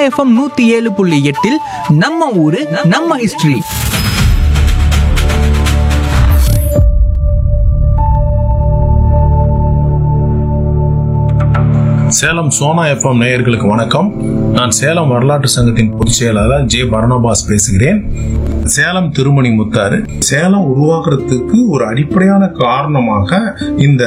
FM நூத்தி ஏழு புள்ளி எட்டில் நம்ம ஊரு நம்ம ஹிஸ்டரி சேலம் சோனா எஃப்எம் நேயர்களுக்கு வணக்கம் நான் சேலம் வரலாற்று சங்கத்தின் பொதுச் செயலாளர் ஜே பரணபாஸ் பேசுகிறேன் சேலம் திருமணி முத்தாறு சேலம் உருவாக்குறதுக்கு ஒரு அடிப்படையான காரணமாக இந்த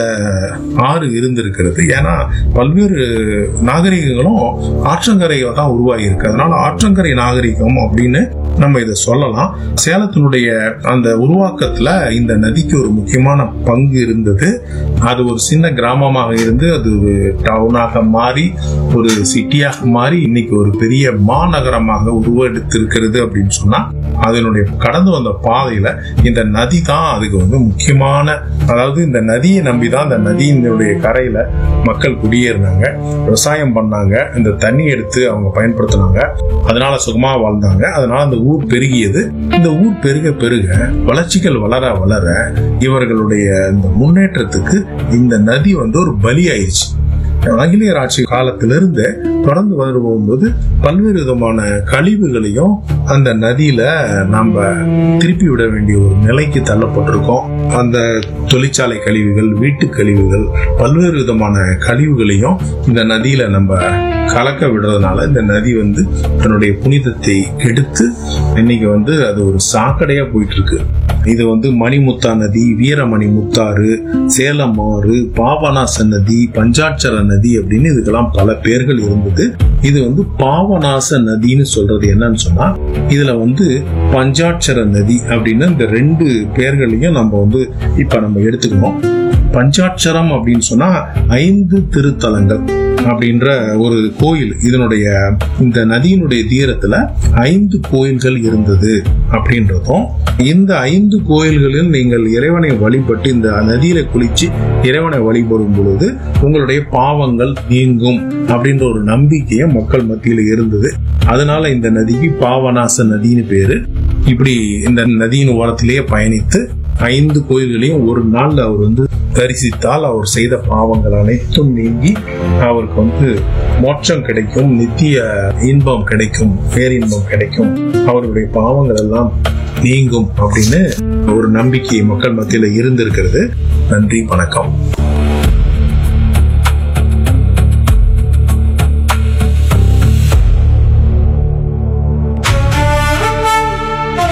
ஆறு இருந்திருக்கிறது ஏன்னா பல்வேறு நாகரிகங்களும் ஆற்றங்கரையை தான் உருவாகி இருக்கு அதனால ஆற்றங்கரை நாகரிகம் அப்படின்னு நம்ம இதை சொல்லலாம் சேலத்தினுடைய அந்த உருவாக்கத்துல இந்த நதிக்கு ஒரு முக்கியமான பங்கு இருந்தது அது ஒரு சின்ன கிராமமாக இருந்து அது ஒரு டவுனாக மாறி ஒரு சிட்டியாக மாறி இன்னைக்கு ஒரு பெரிய மாநகரமாக உருவெடுத்திருக்கிறது அப்படின்னு சொன்னா அதனுடைய கடந்து வந்த பாதையில இந்த நதி தான் அதுக்கு வந்து முக்கியமான அதாவது இந்த நதியை நம்பி தான் இந்த நதியினுடைய கரையில மக்கள் குடியேறினாங்க விவசாயம் பண்ணாங்க இந்த தண்ணி எடுத்து அவங்க பயன்படுத்தினாங்க அதனால சுகமா வாழ்ந்தாங்க அதனால அந்த ஊர் பெருகியது இந்த ஊர் பெருக பெருக வளர்ச்சிகள் வளர வளர இவர்களுடைய இந்த முன்னேற்றத்துக்கு இந்த நதி வந்து ஒரு பலி ஆயிடுச்சு ஆங்கிலேயர் ஆட்சி காலத்திலிருந்து தொடர்ந்து வரும்போது பல்வேறு விதமான கழிவுகளையும் அந்த நதியில நம்ம திருப்பி விட வேண்டிய ஒரு நிலைக்கு தள்ளப்பட்டிருக்கோம் அந்த தொழிற்சாலை கழிவுகள் வீட்டு கழிவுகள் பல்வேறு விதமான கழிவுகளையும் இந்த நதியில நம்ம கலக்க விடுறதுனால இந்த நதி வந்து தன்னுடைய புனிதத்தை கெடுத்து இன்னைக்கு வந்து அது ஒரு சாக்கடையா போயிட்டு இருக்கு இது வந்து மணிமுத்தா நதி வீரமணி முத்தாறு சேலம் ஆறு பாபநாச நதி பஞ்சாட்சர நதி அப்படின்னு இதுக்கெல்லாம் பல பேர்கள் இருந்தது இது வந்து பாவநாச நதின்னு சொல்றது என்னன்னு சொன்னா இதுல வந்து பஞ்சாட்சர நதி அப்படின்னு இந்த ரெண்டு பேர்களையும் நம்ம வந்து இப்ப நம்ம எடுத்துக்கணும் பஞ்சாட்சரம் அப்படின்னு சொன்னா ஐந்து திருத்தலங்கள் அப்படின்ற ஒரு கோயில் இதனுடைய இந்த நதியினுடைய தீரத்துல ஐந்து கோயில்கள் இருந்தது அப்படின்றதும் இந்த ஐந்து கோயில்களில் நீங்கள் இறைவனை வழிபட்டு இந்த நதியில குளிச்சு இறைவனை வழிபடும் பொழுது உங்களுடைய பாவங்கள் நீங்கும் அப்படின்ற ஒரு நம்பிக்கையை மக்கள் மத்தியில இருந்தது அதனால இந்த நதிக்கு பாவநாச நதின்னு பேரு இப்படி இந்த நதியின் ஓரத்திலேயே பயணித்து ஐந்து கோயில்களையும் ஒரு நாள்ல அவர் வந்து தரிசித்தால் அவர் செய்த பாவங்கள் அனைத்தும் நீங்கி அவருக்கு வந்து மோட்சம் கிடைக்கும் நித்திய இன்பம் கிடைக்கும் பேரின்பம் கிடைக்கும் அவருடைய பாவங்கள் எல்லாம் நீங்கும் அப்படின்னு ஒரு நம்பிக்கை மக்கள் மத்தியில இருந்திருக்கிறது நன்றி வணக்கம்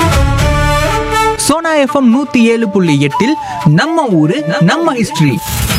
சோனா எஃப்எம் நூத்தி ஏழு புள்ளி எட்டில் நம்ம ஊரு நம்ம ஹிஸ்டரி